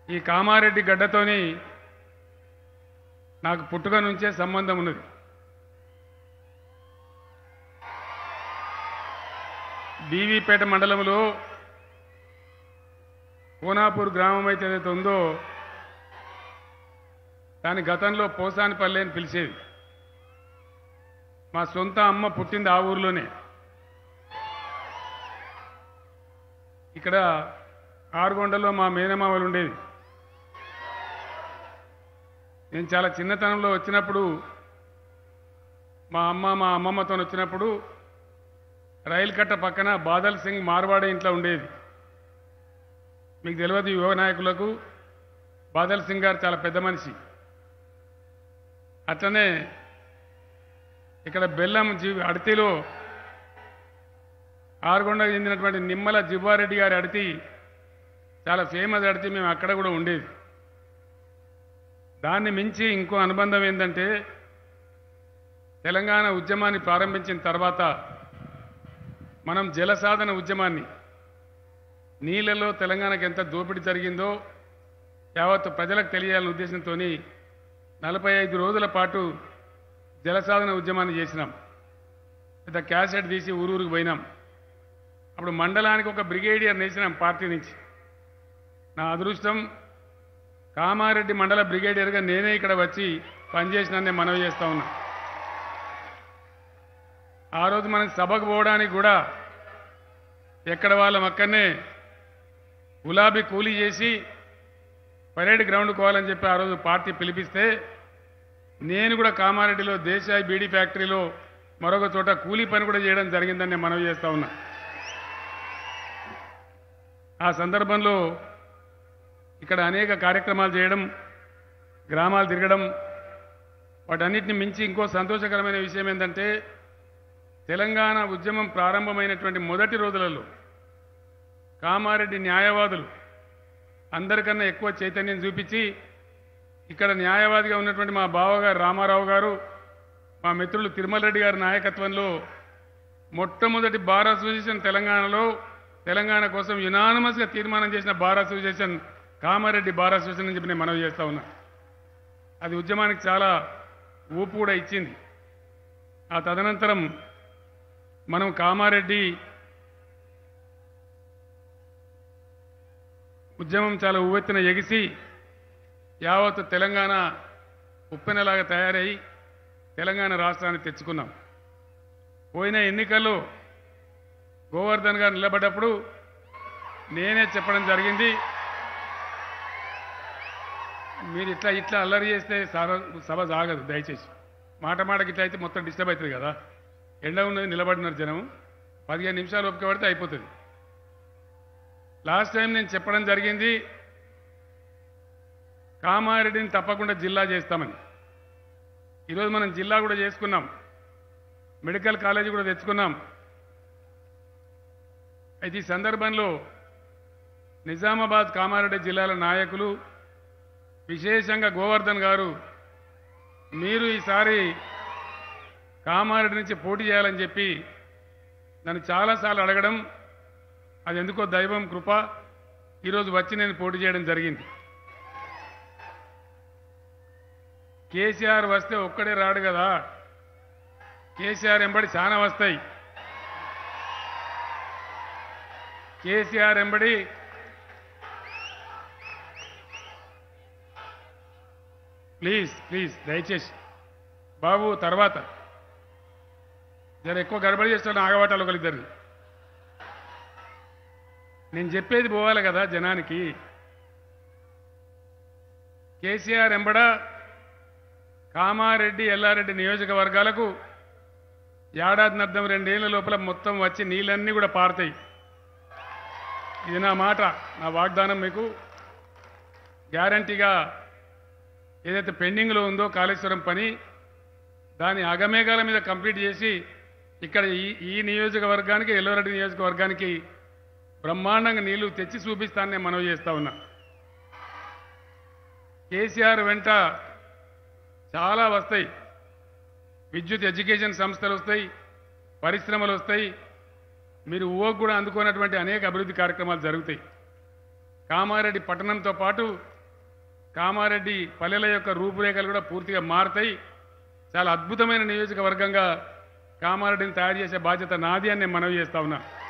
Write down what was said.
ఈ కామారెడ్డి గడ్డతోని నాకు పుట్టుక నుంచే సంబంధం ఉన్నది బీవీపేట మండలంలో కోనాపూర్ గ్రామం అయితే ఏదైతే ఉందో దాని గతంలో పోసానిపల్లి అని పిలిచేది మా సొంత అమ్మ పుట్టింది ఆ ఊర్లోనే ఇక్కడ ఆరుగొండలో మా మేనమామలు ఉండేది నేను చాలా చిన్నతనంలో వచ్చినప్పుడు మా అమ్మ మా అమ్మమ్మతో వచ్చినప్పుడు రైలు కట్ట పక్కన బాదల్ సింగ్ మార్వాడే ఇంట్లో ఉండేది మీకు తెలియదు యువ నాయకులకు బాదల్ సింగ్ గారు చాలా పెద్ద మనిషి అట్లనే ఇక్కడ బెల్లం జీ అడితిలో ఆరుగొండకు చెందినటువంటి నిమ్మల జివ్వారెడ్డి గారి అడితి చాలా ఫేమస్ అడితి మేము అక్కడ కూడా ఉండేది దాన్ని మించి ఇంకో అనుబంధం ఏంటంటే తెలంగాణ ఉద్యమాన్ని ప్రారంభించిన తర్వాత మనం జలసాధన ఉద్యమాన్ని నీళ్ళలో తెలంగాణకు ఎంత దోపిడీ జరిగిందో యావత్తు ప్రజలకు తెలియాలనే ఉద్దేశంతో నలభై ఐదు రోజుల పాటు జలసాధన ఉద్యమాన్ని చేసినాం పెద్ద క్యాసెట్ తీసి ఊరూరికి పోయినాం అప్పుడు మండలానికి ఒక బ్రిగేడియర్ నేసినాం పార్టీ నుంచి నా అదృష్టం కామారెడ్డి మండల బ్రిగేడియర్గా నేనే ఇక్కడ వచ్చి పనిచేసిననే మనవి చేస్తా ఉన్నా ఆ రోజు మనం సభకు పోవడానికి కూడా ఎక్కడ వాళ్ళం అక్కడనే గులాబీ కూలీ చేసి పరేడ్ గ్రౌండ్ పోవాలని చెప్పి ఆ రోజు పార్టీ పిలిపిస్తే నేను కూడా కామారెడ్డిలో దేశాయి బీడీ ఫ్యాక్టరీలో మరొక చోట కూలీ పని కూడా చేయడం జరిగిందని నేను మనవి చేస్తా ఉన్నా ఆ సందర్భంలో ఇక్కడ అనేక కార్యక్రమాలు చేయడం గ్రామాలు తిరగడం వాటన్నిటిని మించి ఇంకో సంతోషకరమైన విషయం ఏంటంటే తెలంగాణ ఉద్యమం ప్రారంభమైనటువంటి మొదటి రోజులలో కామారెడ్డి న్యాయవాదులు అందరికన్నా ఎక్కువ చైతన్యం చూపించి ఇక్కడ న్యాయవాదిగా ఉన్నటువంటి మా బావగారు రామారావు గారు మా మిత్రులు తిరుమల రెడ్డి గారి నాయకత్వంలో మొట్టమొదటి బార్ అసోసియేషన్ తెలంగాణలో తెలంగాణ కోసం యునానమస్గా తీర్మానం చేసిన bar association Kamareddy bar association అని చెప్పి నేను మనవి చేస్తా ఉన్నా అది ఉద్యమానికి చాలా ఊపు కూడా ఇచ్చింది ఆ తదనంతరం మనం కామారెడ్డి ఉద్యమం చాలా ఉవ్వెత్తున ఎగిసి యావత్ తెలంగాణ ఉప్పెనలాగా తయారై తెలంగాణ రాష్ట్రాన్ని తెచ్చుకున్నాం పోయిన ఎన్నికల్లో గోవర్ధన్ గారు నిలబడ్డప్పుడు నేనే చెప్పడం జరిగింది మీరు ఇట్లా ఇట్లా అల్లరి చేస్తే సభ సభ సాగదు దయచేసి మాట మాటకి ఇట్లా అయితే మొత్తం డిస్టర్బ్ అవుతుంది కదా ఎండ ఉన్నది నిలబడినారు జనం పదిహేను నిమిషాలు ఒప్పుక పడితే అయిపోతుంది లాస్ట్ టైం నేను చెప్పడం జరిగింది కామారెడ్డిని తప్పకుండా జిల్లా చేస్తామని ఈరోజు మనం జిల్లా కూడా చేసుకున్నాం మెడికల్ కాలేజీ కూడా తెచ్చుకున్నాం అయితే ఈ సందర్భంలో నిజామాబాద్ కామారెడ్డి జిల్లాల నాయకులు విశేషంగా గోవర్ధన్ గారు మీరు ఈసారి కామారెడ్డి నుంచి పోటీ చేయాలని చెప్పి నన్ను చాలాసార్లు అడగడం అది ఎందుకో దైవం కృప ఈరోజు వచ్చి నేను పోటీ చేయడం జరిగింది కేసీఆర్ వస్తే ఒక్కడే రాడు కదా కేసీఆర్ ఎంబడి చాలా వస్తాయి కేసీఆర్ ఎంబడి ప్లీజ్ ప్లీజ్ దయచేసి బాబు తర్వాత జర ఎక్కువ గడబడి చేస్తాను ఆగబట్టాలి ఒకరిద్దరిని నేను చెప్పేది పోవాలి కదా జనానికి కేసీఆర్ ఎంబడ కామారెడ్డి ఎల్లారెడ్డి నియోజకవర్గాలకు ఏడాది అర్థం రెండేళ్ల లోపల మొత్తం వచ్చి నీళ్ళన్నీ కూడా పారుతాయి ఇది నా మాట నా వాగ్దానం మీకు గ్యారంటీగా ఏదైతే పెండింగ్లో ఉందో కాళేశ్వరం పని దాని అగమేఘాల మీద కంప్లీట్ చేసి ఇక్కడ ఈ ఈ నియోజకవర్గానికి ఎల్లవరెడ్డి నియోజకవర్గానికి బ్రహ్మాండంగా నీళ్లు తెచ్చి చూపిస్తానని మనవి చేస్తా ఉన్నా కేసీఆర్ వెంట చాలా వస్తాయి విద్యుత్ ఎడ్యుకేషన్ సంస్థలు వస్తాయి పరిశ్రమలు వస్తాయి మీరు ఊహకు కూడా అందుకున్నటువంటి అనేక అభివృద్ధి కార్యక్రమాలు జరుగుతాయి కామారెడ్డి పట్టణంతో పాటు కామారెడ్డి పల్లెల యొక్క రూపురేఖలు కూడా పూర్తిగా మారుతాయి చాలా అద్భుతమైన నియోజకవర్గంగా కామారెడ్డిని తయారు చేసే బాధ్యత నాది అని నేను మనవి చేస్తా ఉన్నా